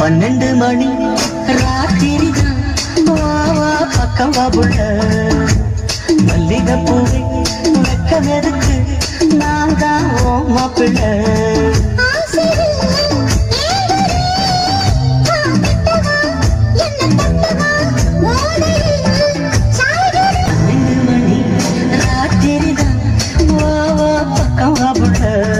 பன்னெண்டு மணி ராத்திரி வா வா பக்கம் வா புள்ள மல்லிகை பூவை வெக்கம் எதுக்கு நான் தான் ஓ மாப்பிள்ளை பன்னெண்டு மணி ராத்திரி வா வா பக்கம் வா புள்ள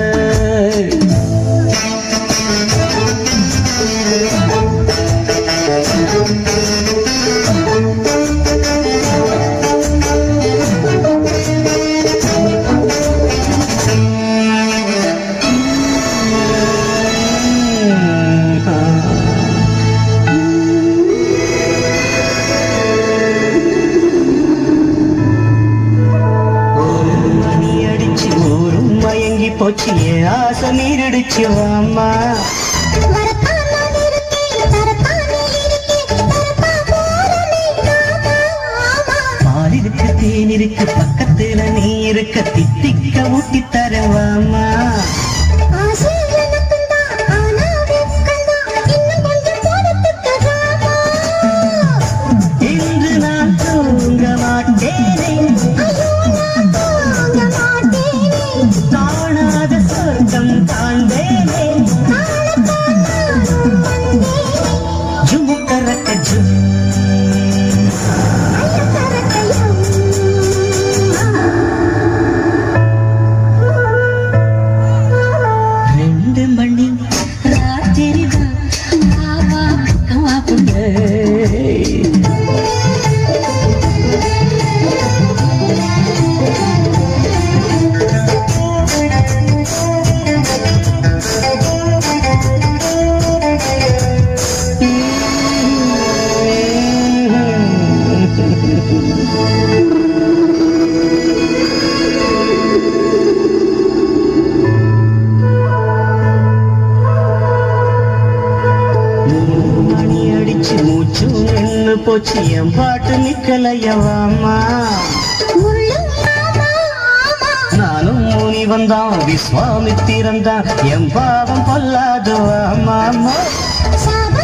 மணி அடிச்சு ஊரும் மயங்கி போச்சு என் ஆசை நீரடிச்சு வாமா பால் இருக்கு தேன் இருக்கு பக்கத்துல நீ இருக்க தித்திக்க ஊட்டி தரவாமா இன்று நான் தூங்க மாட்டேனே காணாத சொர்க்கம் காண்பேனே ஜுமுக்கரக்க ஜும் ரெண்டு மணி ராத்திரி தான் வா பக்கம் வா புள்ளே. மணி அடிச்சு மூச்சு நின்னு போச்சு என் பாட்டு நிக்கலையவாமா நானும் முனி வந்தான் விஸ்வாமித்திரன் தான் என் பாவம் பொல்லாதுவாமா சாப